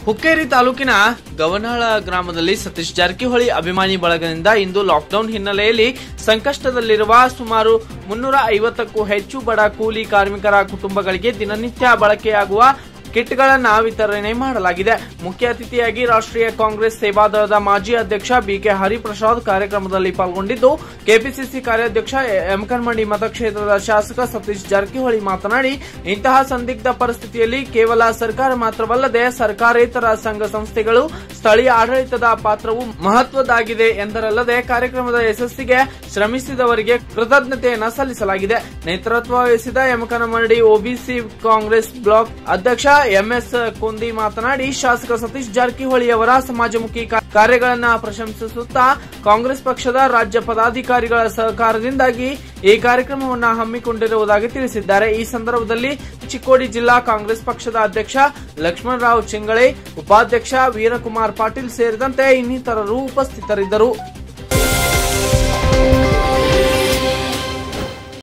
ಹುಕ್ಕೇರಿ ತಾಲೂಕಿನ ಗವನಾಳ ಗ್ರಾಮದಲ್ಲಿ ಸತೀಶ್ ಜಾರಕಿಹೊಳಿ ಅಭಿಮಾನಿ ಬಳಗದಿಂದ ಇಂದು ಲಾಕ್ಡೌನ್ ಹಿನ್ನೆಲೆಯಲ್ಲಿ ಸಂಕಷ್ಟದಲ್ಲಿರುವ ಸುಮಾರು ಮುನ್ನೂರ ಐವತ್ತಕ್ಕೂ ಹೆಚ್ಚು ಬಡ ಕೂಲಿ ಕಾರ್ಮಿಕರ ಕುಟುಂಬಗಳಿಗೆ ದಿನನಿತ್ಯ ಬಳಕೆಯಾಗುವ ಕಿಟ್ಗಳನ್ನ ವಿತರಣೆ ಮಾಡಲಾಗಿದೆ ಮುಖ್ಯ ಅತಿಥಿಯಾಗಿ ರಾಷ್ಟ್ರೀಯ ಕಾಂಗ್ರೆಸ್ ಸೇವಾದಳದ ಮಾಜಿ ಅಧ್ಯಕ್ಷ ಬಿಕೆ ಹರಿಪ್ರಸಾದ್ ಕಾರ್ಯಕ್ರಮದಲ್ಲಿ ಪಾಲ್ಗೊಂಡಿದ್ದು ಕೆಪಿಸಿಸಿ ಕಾರ್ಯಾಧ್ಯಕ್ಷ ಎಂ ಕನ್ಮಣಿ ಮತಕ್ಷೇತ್ರದ ಶಾಸಕ ಸತೀಶ್ ಜಾರಕಿಹೊಳಿ ಮಾತನಾಡಿ ಇಂತಹ ಸಂದಿಗ್ಧ ಪರಿಸ್ಥಿತಿಯಲ್ಲಿ ಕೇವಲ ಸರ್ಕಾರ ಮಾತ್ರವಲ್ಲದೆ ಸರ್ಕಾರೇತರ ಸಂಘ ಸಂಸ್ಥೆಗಳು ಸ್ಥಳೀಯ ಆಡಳಿತದ ಪಾತ್ರವು ಮಹತ್ವದ್ದಾಗಿದೆ ಎಂದರಲ್ಲದೆ ಕಾರ್ಯಕ್ರಮದ ಯಶಸ್ಸಿಗೆ ಶ್ರಮಿಸಿದವರಿಗೆ ಕೃತಜ್ಞತೆಯನ್ನ ಸಲ್ಲಿಸಲಾಗಿದೆ ನೇತೃತ್ವ ವಹಿಸಿದ M Kanamaradi OBC Congress block ಅಧ್ಯಕ್ಷ ಎಂಎಸ್ ಕುಂದಿ ಮಾತನಾಡಿ ಶಾಸಕ ಸತೀಶ್ ಜಾರಕಿಹೊಳಿ ಅವರ ಸಮಾಜಮುಖಿ ಕಾ- ಕಾರ್ಯಗಳನ್ನ ಪ್ರಶಂಸಿಸುತ್ತಾ ಕಾಂಗ್ರೆಸ್ ಪಕ್ಷದ ರಾಜ್ಯ ಪದಾಧಿಕಾರಿಗಳ ಸಹಕಾರದಿಂದಾಗಿ ಈ ಕಾರ್ಯಕ್ರಮವನ್ನು ಹಮ್ಮಿಕೊಂಡಿರುವುದಾಗಿ ತಿಳಿಸಿದ್ದಾರೆ ಈ ಸಂದರ್ಭದಲ್ಲಿ ಚಿಕ್ಕೋಡಿ ಜಿಲ್ಲಾ ಕಾಂಗ್ರೆಸ್ ಪಕ್ಷದ ಅಧ್ಯಕ್ಷ ಲಕ್ಷ್ಮಣರಾವ್ ಚಿಂಗಳೆ ಉಪಾಧ್ಯಕ್ಷ ವೀರಕುಮಾರ್ ಪಾಟೀಲ್ ಸೇರಿದಂತೆ ಇನ್ನಿತರರು ಉಪಸ್ಥಿತರಿದ್ದರು